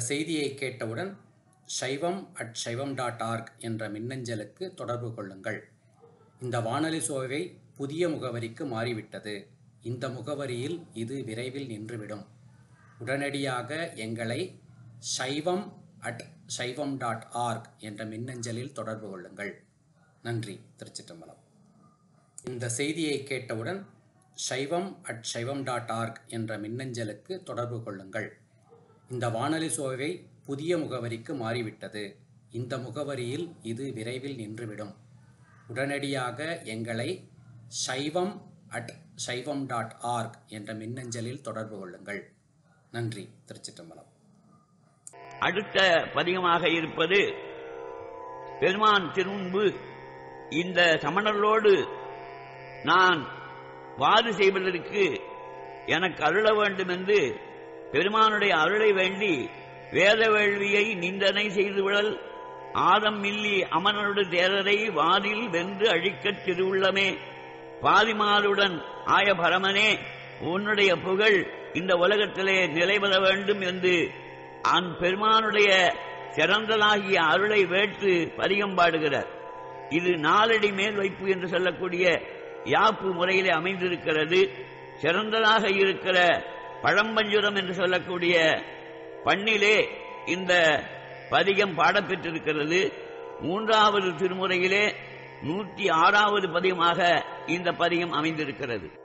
செய்தியை கேட்டவுடன் சைவம் அட் சைவம் டாட் ஆர்க் என்ற மின்னஞ்சலுக்கு தொடர்பு கொள்ளுங்கள் இந்த வானொலி சோவை புதிய முகவரிக்கு மாறிவிட்டது இந்த முகவரியில் இது விரைவில் நின்றுவிடும் உடனடியாக எங்களை சைவம் அட் சைவம் டாட் ஆர்க் என்ற மின்னஞ்சலில் தொடர்பு கொள்ளுங்கள் நன்றி திருச்சிற்றம்பலம் இந்த செய்தியை கேட்டவுடன் சைவம் அட் சைவம் டாட் ஆர்க் என்ற மின்னஞ்சலுக்கு தொடர்பு கொள்ளுங்கள் இந்த வானொலி சோவை புதிய முகவரிக்கு மாறிவிட்டது இந்த முகவரியில் இது விரைவில் நின்றுவிடும் உடனடியாக எங்களை சைவம் அட் சைவம் டாட் ஆர்க் என்ற மின்னஞ்சலில் தொடர்பு கொள்ளுங்கள் நன்றி திருச்சிற்றம்பலம் அடுத்த பதிகமாக இருப்பது பெருமான் திருமுன்பு இந்த சமணர்களோடு நான் வாது செய்வதற்கு எனக்கு அருள வேண்டும் என்று பெருமானுடைய அருளை வேண்டி வேத வேள்வியை நிந்தனை செய்துவிடல் ஆதம் மில்லி அமனோடு தேரரை வாதில் வென்று அழிக்கத் திருவுள்ளமே பாதிமாலுடன் ஆய பரமனே உன்னுடைய புகழ் இந்த உலகத்திலே நிலைபெற வேண்டும் என்று அந் பெருமானுடைய சிறந்ததாகிய அருளை வேற்று பதிகம் பாடுகிறார் இது நாலடி மேல் வைப்பு என்று சொல்லக்கூடிய யாப்பு முறையிலே அமைந்திருக்கிறது சிறந்ததாக இருக்கிற பழம்பஞ்சுரம் என்று சொல்லக்கூடிய பண்ணிலே இந்த பதிகம் பாடப்பெற்றிருக்கிறது மூன்றாவது திருமுறையிலே நூற்றி ஆறாவது பதிகமாக இந்த பதிகம் அமைந்திருக்கிறது